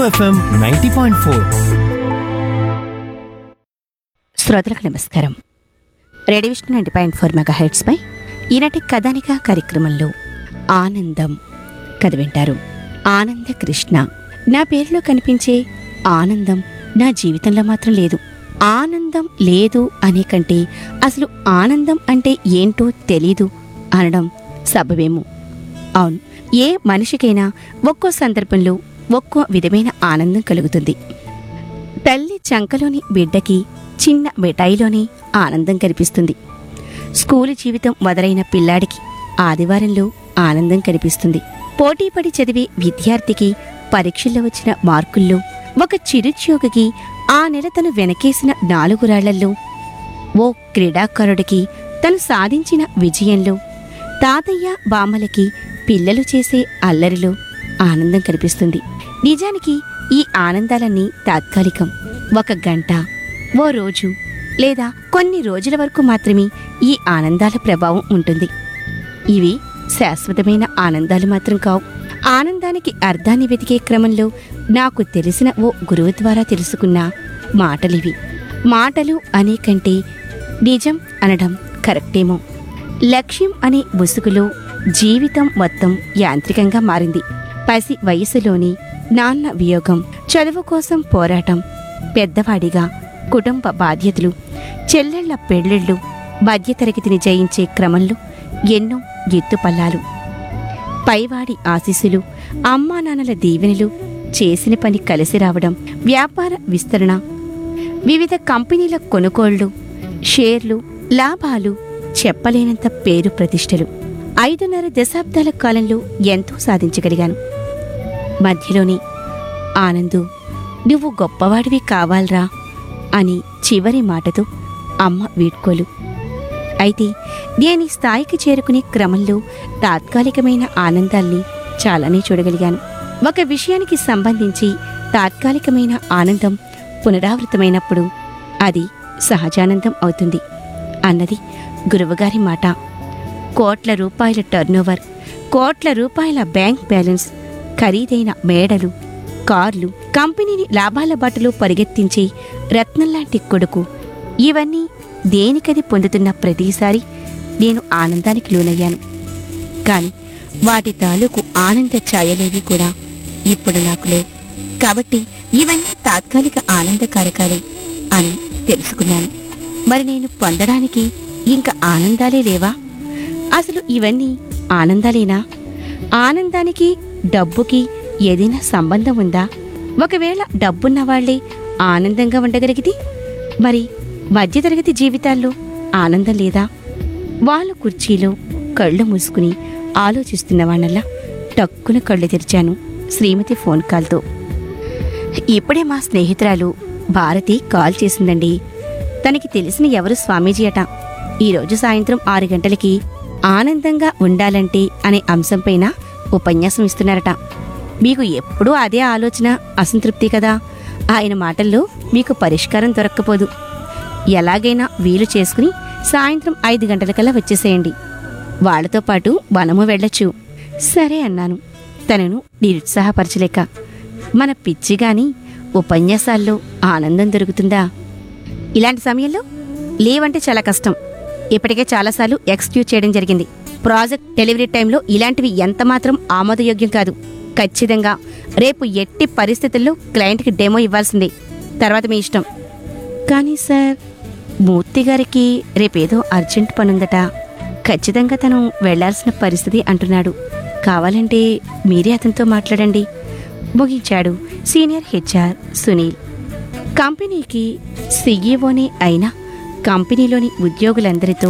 FM ninety point four శ్రోతలకు నమస్కారం radio Vishnu ninety point four mega హెడ్స్పై ఈనాటి కథానిక కార్యక్రమంలో ఆనందం కథ వింటారు ఆనంద కృష్ణ నా పేరులో కనిపించే ఆనందం నా జీవితంలో మాత్రం లేదు ఆనందం లేదు అనే కంటే అసలు ఆనందం అంటే ఏంటో తెలీదు అనడం సబబేమో అవును ఏ మనిషికైనా ఒక్కో సందర్భంలో ఒక్కో విధమైన ఆనందం కలుగుతుంది తల్లి చంకలోని బిడ్డకి చిన్న మిఠాయిలోనే ఆనందం కనిపిస్తుంది స్కూలు జీవితం మొదలైన పిల్లాడికి ఆదివారంలో ఆనందం కనిపిస్తుంది పోటీపడి చదివే విద్యార్థికి పరీక్షల్లో వచ్చిన మార్కుల్లో ఒక చిరుద్యోగికి ఆ నెల తను వెనకేసిన నాలుగు రాళ్లల్లో ఓ క్రీడాకారుడికి తను సాధించిన విజయంలో తాతయ్య బామ్మలకి పిల్లలు చేసే అల్లరిలో ఆనందం కనిపిస్తుంది నిజానికి ఈ ఆనందాలన్నీ తాత్కాలికం ఒక గంట ఓ రోజు లేదా కొన్ని రోజుల వరకు మాత్రమే ఈ ఆనందాల ప్రభావం ఉంటుంది ఇవి శాశ్వతమైన ఆనందాలు మాత్రం కావు ఆనందానికి అర్థాన్ని వెతికే క్రమంలో నాకు తెలిసిన ఓ గురువు ద్వారా తెలుసుకున్న మాటలివి మాటలు అనే కంటే నిజం అనడం కరెక్టేమో లక్ష్యం అనే ముసుగులో జీవితం మొత్తం యాంత్రికంగా మారింది పసి వయసులోని నాన్న వియోగం చదువు కోసం పోరాటం పెద్దవాడిగా కుటుంబ బాధ్యతలు చెల్లెళ్ల పెళ్ళిళ్ళు మధ్యతరగతిని జయించే క్రమంలో ఎన్నో ఎత్తుపల్లాలు పైవాడి ఆశీస్సులు అమ్మా నాన్నల దీవెనలు చేసిన పని కలిసి రావడం వ్యాపార విస్తరణ వివిధ కంపెనీల కొనుగోళ్లు షేర్లు లాభాలు చెప్పలేనంత పేరు ప్రతిష్టలు ఐదున్నర దశాబ్దాల కాలంలో ఎంతో సాధించగలిగాను మధ్యలోనే ఆనందు నువ్వు గొప్పవాడివి కావాల్రా అని చివరి మాటతో అమ్మ వీడ్కోలు అయితే నేను ఈ స్థాయికి చేరుకునే క్రమంలో తాత్కాలికమైన ఆనందాల్ని చాలానే చూడగలిగాను ఒక విషయానికి సంబంధించి తాత్కాలికమైన ఆనందం పునరావృతమైనప్పుడు అది సహజానందం అవుతుంది అన్నది గురువుగారి మాట కోట్ల రూపాయల టర్నోవర్ కోట్ల రూపాయల బ్యాంక్ బ్యాలెన్స్ ఖరీదైన మేడలు కార్లు కంపెనీని లాభాల బాటలో పరిగెత్తించే రత్నంలాంటి కొడుకు ఇవన్నీ దేనికది పొందుతున్న ప్రతిసారి నేను ఆనందానికి లోనయ్యాను కాని వాటి తాలూకు ఆనంద ఛాయలేవి కూడా ఇప్పుడు నాకు లేవు కాబట్టి ఇవన్నీ తాత్కాలిక ఆనంద కారకాలే అని తెలుసుకున్నాను మరి నేను పొందడానికి ఇంకా ఆనందాలే లేవా అసలు ఇవన్నీ ఆనందాలేనా ఆనందానికి డబ్బుకి ఏదైనా సంబంధం ఉందా ఒకవేళ డబ్బున్న వాళ్లే ఆనందంగా ఉండగలిగితే మరి మధ్యతరగతి జీవితాల్లో ఆనందం లేదా వాళ్ళు కుర్చీలో కళ్ళు మూసుకుని ఆలోచిస్తున్న వాళ్ళల్లా టక్కున కళ్ళు తెరిచాను శ్రీమతి ఫోన్ కాల్తో ఇప్పుడే మా స్నేహితురాలు భారతి కాల్ చేసిందండి తనకి తెలిసిన ఎవరు స్వామీజీ అట ఈరోజు సాయంత్రం ఆరు గంటలకి ఆనందంగా ఉండాలంటే అనే అంశంపైన ఉపన్యాసం ఇస్తున్నారట మీకు ఎప్పుడూ అదే ఆలోచన అసంతృప్తి కదా ఆయన మాటల్లో మీకు పరిష్కారం దొరక్కపోదు ఎలాగైనా వీలు చేసుకుని సాయంత్రం ఐదు గంటలకల్లా వచ్చేసేయండి వాళ్లతో పాటు వనము వెళ్ళొచ్చు సరే అన్నాను తనను నిరుత్సాహపరచలేక మన పిచ్చిగాని ఉపన్యాసాల్లో ఆనందం దొరుకుతుందా ఇలాంటి సమయంలో లీవ్ అంటే చాలా కష్టం ఇప్పటికే చాలాసార్లు ఎక్స్క్యూజ్ చేయడం జరిగింది ప్రాజెక్ట్ డెలివరీ టైంలో ఇలాంటివి ఎంతమాత్రం ఆమోదయోగ్యం కాదు ఖచ్చితంగా రేపు ఎట్టి పరిస్థితుల్లో క్లయింట్కి డెమో ఇవ్వాల్సిందే తర్వాత మీ ఇష్టం కానీ సార్ మూర్తి గారికి రేపేదో అర్జెంట్ పనుందట ఖచ్చితంగా తను వెళ్లాల్సిన పరిస్థితి అంటున్నాడు కావాలంటే మీరే అతనితో మాట్లాడండి ముగించాడు సీనియర్ హెచ్ఆర్ సునీల్ కంపెనీకి సీఈఓనే అయినా కంపెనీలోని ఉద్యోగులందరితో